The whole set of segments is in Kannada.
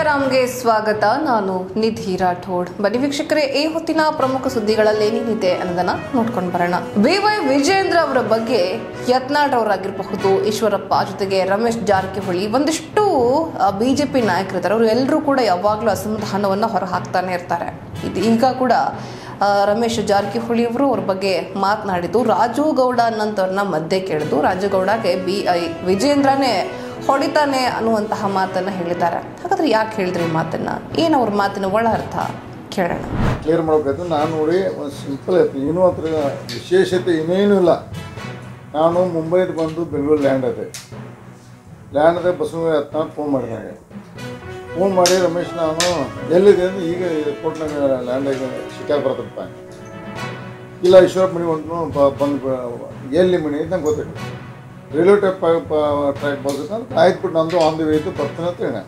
ರಾಮ್ಗೆ ಸ್ವಾಗತ ನಾನು ನಿಧಿ ರಾಠೋಡ್ ಬನ್ನಿ ವೀಕ್ಷಕರೇ ಈ ಹೊತ್ತಿನ ಪ್ರಮುಖ ಸುದ್ದಿಗಳಲ್ಲಿ ಏನೇನಿದೆ ಅನ್ನೋದನ್ನ ನೋಡ್ಕೊಂಡು ಬರೋಣ ವಿ ವೈ ವಿಜೇಂದ್ರ ಅವರ ಬಗ್ಗೆ ಯತ್ನಾಳ್ ಅವರಾಗಿರಬಹುದು ಈಶ್ವರಪ್ಪ ಜೊತೆಗೆ ರಮೇಶ್ ಜಾರಕಿಹೊಳಿ ಒಂದಿಷ್ಟು ಬಿಜೆಪಿ ನಾಯಕರಿದ್ದಾರೆ ಅವರು ಎಲ್ಲರೂ ಕೂಡ ಯಾವಾಗಲೂ ಅಸಮಾಧಾನವನ್ನ ಹೊರ ಹಾಕ್ತಾನೆ ಇರ್ತಾರೆ ಇದು ಈಗ ಕೂಡ ಆ, ರಮೇಶ್ ಜಾರಕಿಹೊಳಿ ಅವರು ಅವ್ರ ಬಗ್ಗೆ ಮಾತನಾಡಿದ್ದು ರಾಜು ಗೌಡ ಅನ್ನೋಂಥವ್ರನ್ನ ಮಧ್ಯೆ ಕೇಳಿದ್ದು ರಾಜು ಗೌಡಗೆ ಬಿ ಐ ವಿಜೇಂದ್ರನೇ ಹೊಡಿತಾನೆ ಅನ್ನುವಂತಹ ಮಾತನ್ನ ಹೇಳಿದ್ದಾರೆ ಹಾಗಾದ್ರೆ ಯಾಕೆ ಹೇಳಿದ್ರಿ ಈ ಮಾತನ್ನ ಏನು ಅವ್ರ ಮಾತಿನ ಒಳ ಅರ್ಥ ಕೇಳೋಣ ಕ್ಲಿಯರ್ ಮಾಡ್ಬೇಕಾಯ್ತು ನಾನು ನೋಡಿ ಒಂದು ಸಿಂಪಲ್ ಐತಿ ಏನೂ ಹತ್ರ ವಿಶೇಷತೆ ಇನ್ನೇನೂ ಇಲ್ಲ ನಾನು ಮುಂಬೈದು ಬಂದು ಬೆಂಗಳೂರು ಲ್ಯಾಂಡ್ ಅದೆ ಲ್ಯಾಂಡ್ ಅದೇ ಬಸವ ಹತ್ತ ಫೋನ್ ಮಾಡಿದಾಗ ಫೋನ್ ಮಾಡಿ ರಮೇಶ್ ನಾನು ಎಲ್ಲಿದೆ ಅಂದ್ರೆ ಈಗ ಏರ್ಪೋರ್ಟ್ನಾಗ ಲ್ಯಾಂಡಾಗ ಶಿಕಾರ್ ಬರ್ತಪ್ಪ ಇಲ್ಲ ಈಶ್ವರಪ್ಪ ಮನೆ ಹೊಂಟು ಬ- ಬಂದು ಬ- ಎಲ್ಲಿ ಮನೆ ಅಂತ ನಂಗೆ ಗೊತ್ತಿಲ್ಲ ರೈಲ್ವೆ ಟ್ರ್ಯಾಕ್ ಟ್ರ್ಯಾಕ್ ಬರ್ತೈತೆ ಅಂತ ಆಯ್ತು ಬಿಟ್ಟು ನಂದು ಆನ್ ದಿ ವೇತು ಬರ್ತೀನಿ ಅಂತ ಹೇಳ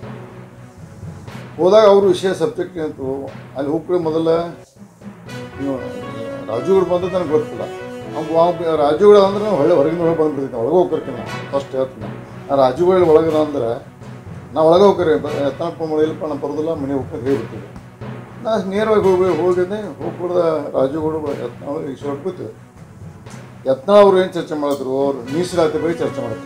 ಹೋದಾಗ ಅವರು ವಿಷಯ ಸಬ್ಜೆಕ್ಟ್ ಅಂತು ಅಲ್ಲಿ ಹೋಗ್ಬಿಡಿ ಮೊದಲ ಇನ್ನು ರಾಜುಗಳು ಬಂದದ್ದು ನನಗೆ ಗೊತ್ತಿಲ್ಲ ಅವ್ನು ಅವ್ನು ರಾಜುಗಳು ಅಂದ್ರೆ ನಾವು ಹೊಳೆ ಹೊರಗಿನ ಒಳಗೆ ಬಂದ್ಬಿಡ್ತೀನಿ ಒಳಗೆ ಹೋಗ್ಕರ್ತೀನಿ ನಾನು ಫಸ್ಟ್ ಹೇಳ್ತೀನಿ ಆ ರಾಜುಗಳು ಒಳಗದ ಅಂದ್ರೆ ನಾ ಒಳಗೆ ಹೋಗ್ಕರಿ ಎತ್ತನಪ್ಪ ಮಾಡಿಲ್ಲಪ್ಪ ನಾನು ಬರೋದಿಲ್ಲ ಮನೆ ಹೋಗ್ಕೊಂಡು ಹೇಳ್ಬಿಡ್ತೀವಿ ನಾ ನೇರವಾಗಿ ಹೋಗಿ ಹೋಗಿದ್ದೆ ಹೋಗ್ಬಿಡ್ದ ರಾಜುಗಳು ಯತ್ನ ಈಶ್ವರ ಕೂತು ಯತ್ನ ಅವ್ರು ಏನು ಚರ್ಚೆ ಮಾಡಿದ್ರು ಅವ್ರು ಮೀಸಲಾತಿ ಬಗ್ಗೆ ಚರ್ಚೆ ಮಾಡಿದ್ರು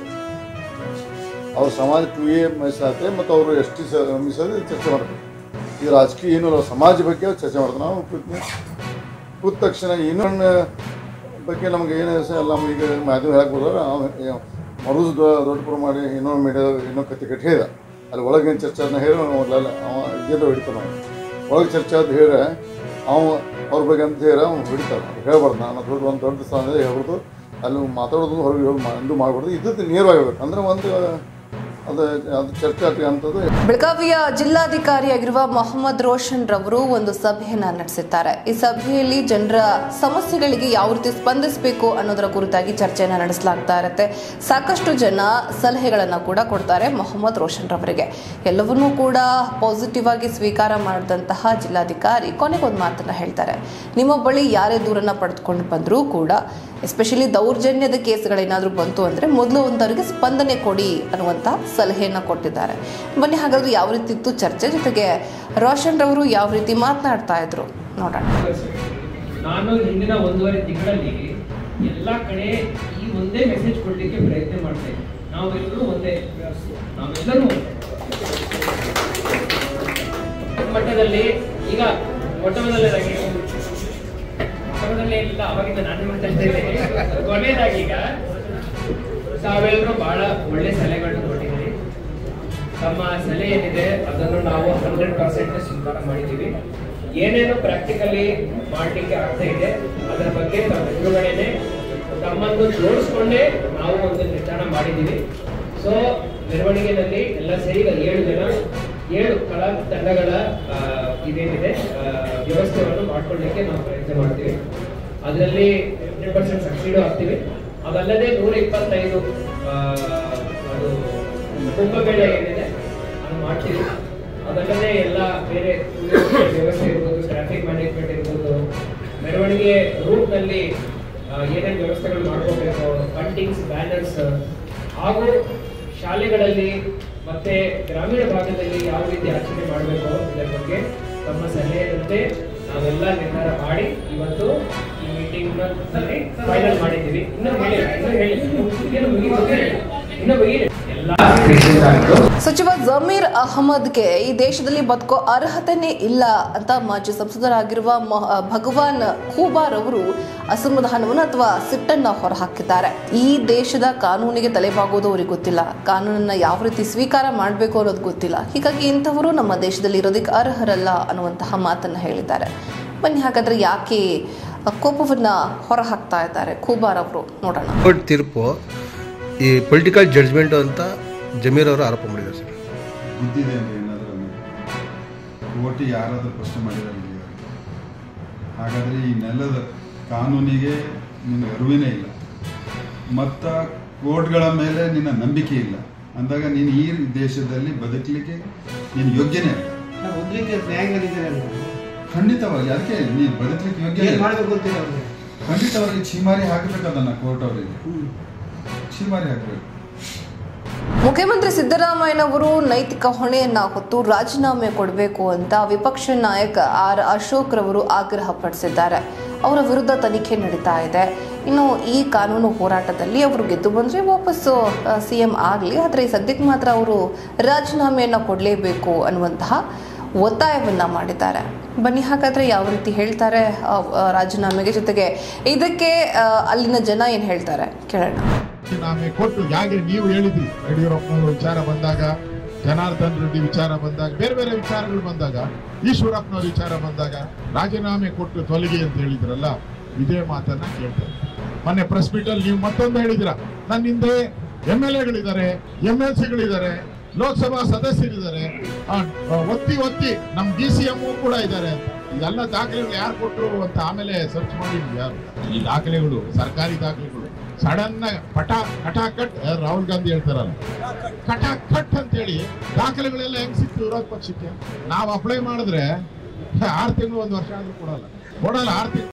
ಅವ್ರ ಸಮಾಜ ಟು ಎ ಮೀಸಲಾತಿ ಮತ್ತು ಅವರು ಎಸ್ ಟಿ ಮೀಸಲಾತಿ ಚರ್ಚೆ ಮಾಡ್ತಾರೆ ಈ ರಾಜಕೀಯ ಏನು ಇಲ್ಲ, ಸಮಾಜ ಬಗ್ಗೆ ಅವ್ರು ಚರ್ಚೆ ಮಾಡ್ತಾರೆ ನಾವು ಕೂತ್ನಿ ಕೂತ ತಕ್ಷಣ ಇನ್ನೊಂದು ಬಗ್ಗೆ ನಮ್ಗೆ ಏನು ಎಲ್ಲ ಈಗ ಮಾಧ್ಯಮ ಹೇಳಕ್ಕೆ ಹೋದ್ರೆ ಮರುದು ದೊಡ್ಡ ಮಾಡಿ ಇನ್ನೊಂದು ಮೀಡಿಯಾ ಇನ್ನೊಂದು ಕತೆ ಕಟ್ಟಿ ಹೇಳಿದ ಅಲ್ಲಿ ಒಳಗೆ ಏನು ಚರ್ಚೆ ಅದನ್ನ ಹೇಳಿ ಅಲ್ಲ ಅವ ಇದ್ದ ಹೊಡಿತಾನೆ ನಾವು ಒಳಗೆ ಚರ್ಚೆ ಅದು ಹೇಳ ಅವ ಅವ್ರ ಬಗ್ಗೆ ಅಂತ ಹೇಳಿ ಅವ್ನು ಹೊಡಿತಾನೆ ಹೇಳ್ಬಾರ್ದು ನಾನು ದೊಡ್ಡ ಒಂದು ದೊಡ್ಡ ಸ್ಥಾನದಲ್ಲಿ ಹೇಳ್ಬಾರ್ದು ಅಲ್ಲಿ ಮಾತಾಡೋದು ಹೊರಗೆ ಹೇಳಿ ಇದು ಮಾಡ್ಬಾರ್ದು ಇದ್ದದ್ದು ನೇರವಾಗಿ ಹೇಳ್ಬೇಕು ಅಂದ್ರೆ ಒಂದು ಅದು ಅದು ಚರ್ಚೆ ಆಟ ಅಂಥದ್ದು ಬೆಳಗಾವಿಯ ಜಿಲ್ಲಾಧಿಕಾರಿಯಾಗಿರುವ ಮೊಹಮ್ಮದ್ ರೋಷನ್ ರವರು ಒಂದು ಸಭೆಯನ್ನ ನಡೆಸಿದ್ದಾರೆ ಈ ಸಭೆಯಲ್ಲಿ ಜನರ ಸಮಸ್ಯೆಗಳಿಗೆ ಯಾವ ರೀತಿ ಸ್ಪಂದಿಸಬೇಕು ಅನ್ನೋದರ ಕುರಿತಾಗಿ ಚರ್ಚೆಯನ್ನ ನಡೆಸಲಾಗ್ತಾ ಇರುತ್ತೆ ಸಾಕಷ್ಟು ಜನ ಸಲಹೆಗಳನ್ನ ಕೂಡ ಕೊಡ್ತಾರೆ ಮೊಹಮ್ಮದ್ ರೋಷನ್ ರವರಿಗೆ ಎಲ್ಲವನ್ನೂ ಕೂಡ ಪಾಸಿಟಿವ್ ಆಗಿ ಸ್ವೀಕಾರ ಮಾಡಿದಂತಹ ಜಿಲ್ಲಾಧಿಕಾರಿ ಕೊನೆಗೊಂದು ಮಾತನ್ನ ಹೇಳ್ತಾರೆ ನಿಮ್ಮ ಬಳಿ ಯಾರೇ ದೂರನ್ನ ಪಡೆದುಕೊಂಡು ಬಂದರೂ ಕೂಡ ಎಸ್ಪೆಷಲಿ ದೌರ್ಜನ್ಯದ ಕೇಸ್ಗಳೇನಾದರೂ ಬಂತು ಅಂದರೆ ಮೊದಲು ಒಂದವರಿಗೆ ಸ್ಪಂದನೆ ಕೊಡಿ ಅನ್ನುವಂಥ ಸಲಹೆಯನ್ನು ಕೊಟ್ಟಿದ್ದಾರೆ ಬನ್ನಿ ಹಾಗಾದ್ರೆ ಯಾವ ರೀತಿ ಇತ್ತು ಚರ್ಚೆ ಜೊತೆಗೆ ರೋಷನ್ ರವರು ಯಾವ ರೀತಿ ಮಾತನಾಡ್ತಾ ಇದ್ರು ನೋಡೋಣ ನಾನು ಹಿಂದಿನ ಒಂದೂವರೆ ತಿಂಗಳಲ್ಲಿ ಎಲ್ಲ ಕಡೆ ಈ ಒಂದೇ ಮೆಸೇಜ್ ಕೊಡ್ಲಿಕ್ಕೆ ಪ್ರಯತ್ನ ಮಾಡ್ತಾ ಇದ್ದೀನಿ ನಾವೆಲ್ಲರೂ ಒಂದೇ ನಾವೆಲ್ಲರೂ ಒಂದೇ ಮಟ್ಟದಲ್ಲಿ ಈಗ ಮೊಟ್ಟಮೊದಲನೇದಾಗಿ ಮೊಟ್ಟಮೊದಲನೇ ಇಲ್ಲ ಅವಾಗಿಂದ ನಾನು ಮಾತಾಡ್ತಾ ಇದ್ದೇನೆ ಕೊನೆಯದಾಗಿ ಈಗ ತಾವೆಲ್ಲರೂ ಬಹಳ ಒಳ್ಳೆ ಸಲಹೆಗಳನ್ನು ಕೊಟ್ಟಿದ್ದೀರಿ ತಮ್ಮ ಸಲಹೆ ಏನಿದೆ ಅದನ್ನು ನಾವು ಹಂಡ್ರೆಡ್ ಪರ್ಸೆಂಟ್ ಸ್ವೀಕಾರ ಮಾಡಿದ್ದೀವಿ ಏನೇನು ಪ್ರಾಕ್ಟಿಕಲಿ ಮಾಡಲಿಕ್ಕೆ ಆಗ್ತಾ ಇದೆ ಅದರ ಬಗ್ಗೆ ತಮ್ಮ ಎದುರುಗಡೆನೆ ತಮ್ಮನ್ನು ಜೋಡಿಸ್ಕೊಂಡೇ ನಾವು ಒಂದು ನಿರ್ಧಾರ ಮಾಡಿದ್ದೀವಿ ಸೊ ಮೆರವಣಿಗೆಯಲ್ಲಿ ಎಲ್ಲ ಸೇರಿ ಈಗ ಏಳು ಜನ ಏಳು ಕಲಾ ತಂಡಗಳ ಆ, ಇದೇನಿದೆ ಆ, ವ್ಯವಸ್ಥೆಯನ್ನು ಮಾಡ್ಕೊಳ್ಳಿಕ್ಕೆ ನಾವು ಪ್ರಯತ್ನ ಮಾಡ್ತೀವಿ ಅದರಲ್ಲಿ ಹಂಡ್ರೆಡ್ ಪರ್ಸೆಂಟ್ ಸಕ್ಸೀಡು ಆಗ್ತೀವಿ ಅದಲ್ಲದೆ ನೂರ ಇಪ್ಪತ್ತೈದು ಆ, ಅದು ಕುಂಭಮೇಳ ಏನಿದೆ ಅದು ಮಾಡ್ತೀವಿ ಅದಲ್ಲದೆ ಎಲ್ಲ ಬೇರೆ ವ್ಯವಸ್ಥೆ ಇರ್ಬೋದು ಟ್ರಾಫಿಕ್ ಮ್ಯಾನೇಜ್ಮೆಂಟ್ ಇರ್ಬೋದು ಮೆರವಣಿಗೆ ರೂಟ್ ನಲ್ಲಿ ಆ, ಏನೇನು ವ್ಯವಸ್ಥೆಗಳು ಮಾಡ್ಕೋಬೇಕು ಬಂಟಿಂಗ್ಸ್ ಬ್ಯಾನರ್ಸ್ ಹಾಗೂ ಶಾಲೆಗಳಲ್ಲಿ ಮತ್ತೆ ಗ್ರಾಮೀಣ ಭಾಗದಲ್ಲಿ ಯಾವ ರೀತಿ ಆಚರಣೆ ಮಾಡಬೇಕು ಇದರ ಬಗ್ಗೆ ತಮ್ಮ ಸಲಹೆಯಂತೆ ನಾವೆಲ್ಲ ನಿರ್ಧಾರ ಮಾಡಿ ಇವತ್ತು ಈ ಮೀಟಿಂಗ್ ಫೈನಲ್ ಮಾಡಿದ್ದೀವಿ ಇನ್ನು ಹೇಳಿ ಇನ್ನು ಹೇಳಿ ಇನ್ನು ಮುಗಿಲಿ ಇನ್ನು ಮುಗಿಲಿ ಎಲ್ಲ patients ಆಗಿದ್ರು. ಸಚಿವ ಜಮೀರ್ ಅಹಮದ್ಗೆ ಈ ದೇಶದಲ್ಲಿ ಬದುಕೋ ಅರ್ಹತೆನೇ ಇಲ್ಲ ಅಂತ ಮಾಜಿ ಸಂಸದರಾಗಿರುವ ಮೊಹ- ಭಗವಾನ್ ಖೂಬಾರ್ ಅವರು ಅಸಮಾಧಾನವನ್ನು ಅಥವಾ ಸಿಟ್ಟನ್ನ ಹೊರಹಾಕಿದ್ದಾರೆ ಈ ದೇಶದ ಕಾನೂನಿಗೆ ತಲೆಬಾಗೋದು ಅವ್ರಿಗೆ ಗೊತ್ತಿಲ್ಲ ಕಾನೂನನ್ನ ಯಾವ ರೀತಿ ಸ್ವೀಕಾರ ಮಾಡಬೇಕು ಅನ್ನೋದು ಗೊತ್ತಿಲ್ಲ ಹೀಗಾಗಿ ಇಂಥವರು ನಮ್ಮ ದೇಶದಲ್ಲಿ ಇರೋದಕ್ಕೆ ಅರ್ಹರಲ್ಲ ಅನ್ನುವಂತಹ ಮಾತನ್ನ ಹೇಳಿದ್ದಾರೆ ಬನ್ನಿ ಹಾಗಾದ್ರೆ ಯಾಕೆ ಕೋಪವನ್ನ ಹೊರಹಾಕ್ತಾ ಇದ್ದಾರೆ ಖೂಬಾರ್ ಅವರು ನೋಡೋಣ ಕೋರ್ಟ್ ತೀರ್ಪು ಈ ಪೊಲಿಟಿಕಲ್ ಜಡ್ಜ್ಮೆಂಟ್ ಅಂತ ಜಮೀರ್ ಅವರು ಆರೋಪ ಮಾಡಿದ್ದಾರೆ ಸರ್ ಬುದ್ಧಿದೆ ಅಂದ್ರೆ ಏನಾದರೂ ಕೋರ್ಟ್ ಯಾರಾದರೂ ಪ್ರಶ್ನೆ ಮಾಡಿದ್ದಾರೆ ಹಾಗಾದರೆ ಈ ನೆಲದ ಕಾನೂನಿಗೆ ನಿನಗೆ ಅರಿವಿನೇ ಇಲ್ಲ ಮತ್ತು ಕೋರ್ಟ್ಗಳ ಮೇಲೆ ನಿನ್ನ ನಂಬಿಕೆ ಇಲ್ಲ ಅಂದಾಗ ನೀನು ಈ ದೇಶದಲ್ಲಿ ಬದುಕಲಿಕ್ಕೆ ನೀನು ಯೋಗ್ಯನೇ ಅಲ್ಲ ಮೊದಲಿಗೆ ನ್ಯಾಯಾಂಗನಿದ್ದಾರೆ ಅಲ್ವಾ? ಖಂಡಿತವಾಗಿ ಅದಕ್ಕೆ ನೀನು ಬದುಕಲಿಕ್ಕೆ ಯೋಗ್ಯ ಏನ್ ಇಲ್ಲ. ಮಾಡ್ಬೇಕು ಗೊತ್ತಿಲ್ಲ ಅವ್ರಿಗೆ ಖಂಡಿತವಾಗಿ ಛೀಮಾರಿ ಹಾಕಬೇಕು ಅದನ್ನು ಕೋರ್ಟ್ ಅವರಿಗೆ ಛೀಮಾರಿ ಹಾಕಬೇಕು ಮುಖ್ಯಮಂತ್ರಿ ಸಿದ್ದರಾಮಯ್ಯನವರು ನೈತಿಕ ಹೊಣೆಯನ್ನ ಹೊತ್ತು ರಾಜೀನಾಮೆ ಕೊಡಬೇಕು ಅಂತ ವಿಪಕ್ಷ ನಾಯಕ ಆರ್ ಅಶೋಕ್ ರವರು ಆಗ್ರಹ ಪಡಿಸಿದ್ದಾರೆ ಅವರ ವಿರುದ್ಧ ತನಿಖೆ ನಡೀತಾ ಇದೆ ಇನ್ನು ಈ ಕಾನೂನು ಹೋರಾಟದಲ್ಲಿ ಅವರು ಗೆದ್ದು ಬಂದ್ರೆ ವಾಪಸ್ಸು ಸಿಎಂ ಆಗಲಿ ಆದರೆ ಸದ್ಯಕ್ಕೆ ಮಾತ್ರ ಅವರು ರಾಜೀನಾಮೆಯನ್ನ ಕೊಡಲೇಬೇಕು ಅನ್ನುವಂತಹ ಒತ್ತಾಯವನ್ನ ಮಾಡಿದ್ದಾರೆ ಬನ್ನಿ ಹಾಗಾದ್ರೆ ಯಾವ ರೀತಿ ಹೇಳ್ತಾರೆ ಆ, ಆ, ರಾಜೀನಾಮೆಗೆ ಜೊತೆಗೆ ಇದಕ್ಕೆ ಆ, ಅಲ್ಲಿನ ಜನ ಏನ್ ಹೇಳ್ತಾರೆ ಕೇಳೋಣ ರಾಜೀನಾಮೆ ಕೊಟ್ಟು ಯಾಕೆ ನೀವು ಹೇಳಿದ್ರಿ ಯಡಿಯೂರಪ್ಪನವರು ವಿಚಾರ ಬಂದಾಗ ಜನಾರ್ದನ್ ರೆಡ್ಡಿ ವಿಚಾರ ಬಂದಾಗ ಬೇರೆ ಬೇರೆ ವಿಚಾರಗಳು ಬಂದಾಗ ಈಶ್ವರಪ್ಪನವ್ರ ವಿಚಾರ ಬಂದಾಗ ರಾಜೀನಾಮೆ ಕೊಟ್ಟು ತೊಲಗಿ ಅಂತ ಹೇಳಿದ್ರಲ್ಲ ಇದೇ ಮಾತನ್ನ ಕೇಳ್ತಾರೆ ಮೊನ್ನೆ ಪ್ರೆಸ್ ಮೀಟ್ ಅಲ್ಲಿ ನೀವು ಮತ್ತೊಂದು ಹೇಳಿದಿರ ನನ್ನ ಹಿಂದೆ ಎಂ ಎಲ್ ಎಗಳಿದ್ದಾರೆ ಎಂ ಎಲ್ ಸಿಗಳಿದ್ದಾರೆ ಲೋಕಸಭಾ ಸದಸ್ಯರಿದ್ದಾರೆ ಆ, ಒತ್ತಿ ಒತ್ತಿ ನಮ್ ಡಿ ಸಿ ಎಂ ಕೂಡ ಇದ್ದಾರೆ ಅಂತ ಇದೆಲ್ಲ ದಾಖಲೆಗಳು ಯಾರು ಕೊಟ್ಟರು ಅಂತ ಆಮೇಲೆ ಸರ್ಚ್ ಮಾಡಿ ಯಾರು ಈ ದಾಖಲೆಗಳು ಸರ್ಕಾರಿ ದಾಖಲೆಗಳು ಸಡನ್ ಪಟ ಕಟಾಕಟ್ ಯಾರು ರಾಹುಲ್ ಗಾಂಧಿ ಹೇಳ್ತಾರಲ್ಲ ಕಟಾಕಟ್ ಅಂತ ಹೇಳಿ ದಾಖಲೆಗಳೆಲ್ಲ ಹೆಂಗ್ ಸಿಕ್ತು ವಿರೋಧ ಪಕ್ಷಕ್ಕೆ ನಾವು ಅಪ್ಲೈ ಮಾಡಿದ್ರೆ ಆರು ತಿಂಗಳು ಒಂದು ವರ್ಷ ಆದ್ರೂ ಕೊಡಲ್ಲ ಕೊಡಲ್ಲ ಆರು ತಿಂಗಳು